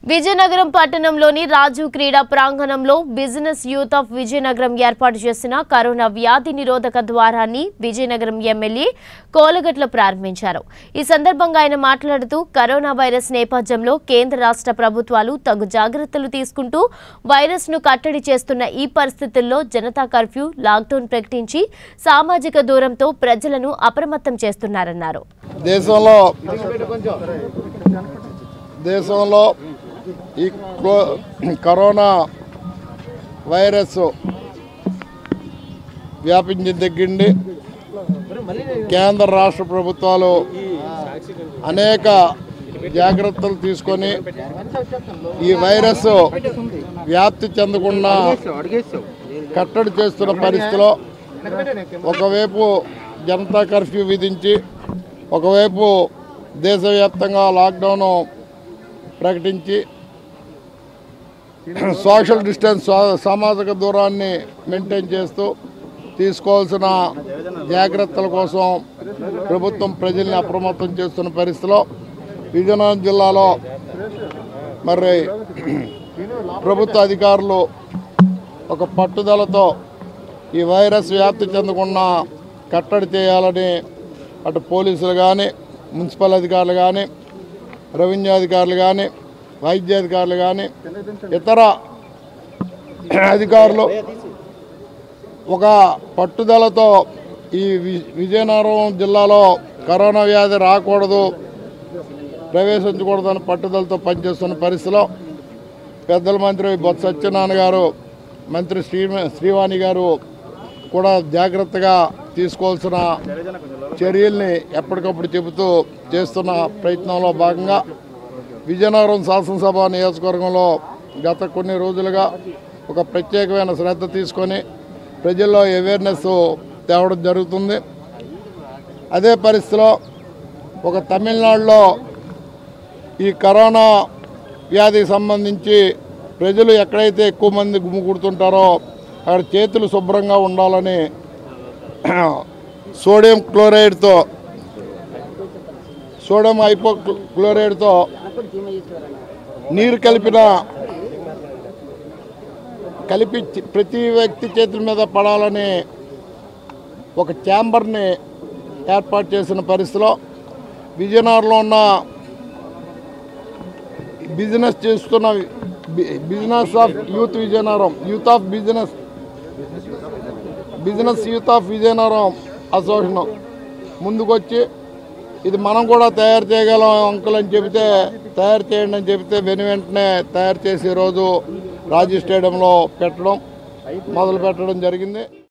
విజయనగరం పట్టణంలోని రాజు క్రీడా ప్రాంగణంలో బిజినెస్ యూత్ ఆఫ్ విజయనగరం ఏర్పాటు చేసిన కరోనా వ్యాధి నిరోధక ద్వారాన్ని విజయనగరం ఎమ్మెల్యే కోలగట్ల ప్రారంభించారు ఈ సందర్భంగా ఆయన మాట్లాడుతూ కరోనా వైరస్ నేపథ్యంలో కేంద్ర రాష్ట్ర ప్రభుత్వాలు తగు జాగ్రత్తలు తీసుకుంటూ వైరస్ ను కట్టడి చేస్తున్న ఈ పరిస్థితుల్లో జనతా కర్ఫ్యూ లాక్డౌన్ ప్రకటించి సామాజిక దూరంతో ప్రజలను అప్రమత్తం చేస్తున్నారన్నారు దేశంలో దేశంలో ఈ క్లో- కరోనా వైరస్ వ్యాపించిన దగ్గండి కేంద్ర రాష్ట్ర ప్రభుత్వాలు అనేక జాగ్రత్తలు తీసుకొని ఈ వైరస్ వ్యాప్తి చెందకుండా కట్టడి చేస్తున్న పరిస్థితిలో ఒకవైపు జనతా కర్ఫ్యూ విధించి ఒకవైపు దేశవ్యాప్తంగా లాక్డౌన్ ప్రకటించి సోషల్ డిస్టెన్స్ సా- సామాజిక దూరాన్ని మెయింటైన్ చేస్తూ తీసుకోవాల్సిన జాగ్రత్తల కోసం ప్రభుత్వం ప్రజల్ని అప్రమత్తం చేస్తున్న పరిస్థితిలో విజయనగరం జిల్లాలో మరి ప్రభుత్వ అధికారులు ఒక పట్టుదలతో ఈ వైరస్ వ్యాప్తి చెందకుండా కట్టడి చేయాలని అటు పోలీసులు కానీ మున్సిపల్ అధికారులు కానీ రెవెన్యూ అధికారులు కానీ వైద్యాధికారులు కానీ ఇతర అధికారులు ఒక పట్టుదలతో ఈ వి- విజయనగరం జిల్లాలో కరోనా వ్యాధి రాకూడదు ప్రవేశించకూడదని పట్టుదలతో పనిచేస్తున్న పరిస్థితిలో పెద్దల మంత్రి బొత్స సత్యనారాయణ గారు మంత్రి శ్రీ శ్రీవాణి గారు కూడా జాగ్రత్తగా తీసుకోవాల్సిన చర్యల్ని ఎప్పటికప్పుడు చెబుతూ చేస్తున్న ప్రయత్నంలో భాగంగా విజయనగరం శాసనసభ నియోజకవర్గంలో గత కొన్ని రోజులుగా ఒక ప్రత్యేకమైన శ్రద్ధ తీసుకొని ప్రజల్లో అవేర్నెస్ తేవడం జరుగుతుంది అదే పరిస్థితిలో ఒక తమిళనాడులో ఈ కరోనా వ్యాధికి సంబంధించి ప్రజలు ఎక్కడైతే ఎక్కువ మంది గుమ్ముకూడుతుంటారో అక్కడ చేతులు శుభ్రంగా ఉండాలని సోడియం క్లోరైడ్తో సోడియం హైపో క్లోరైడ్తో నీరు కలిపిన కలిపి చి- ప్రతి వ్యక్తి చేతుల మీద పడాలని ఒక ఛాంబర్ని ఏర్పాటు చేసిన పరిస్థితిలో విజయనగరంలో ఉన్న బిజినెస్ చేస్తున్న బి- business of youth Vizianagaram youth of business business youth of Vizianagaram association ముందుకొచ్చి ఇది మనం కూడా తయారు చేయగలం అంకుల్ అని చెబితే తయారు చేయండి అని చెబితే వెను వెంటనే తయారు చేసి ఈరోజు రాజీ స్టేడియంలో పెట్టడం మొదలు పెట్టడం జరిగింది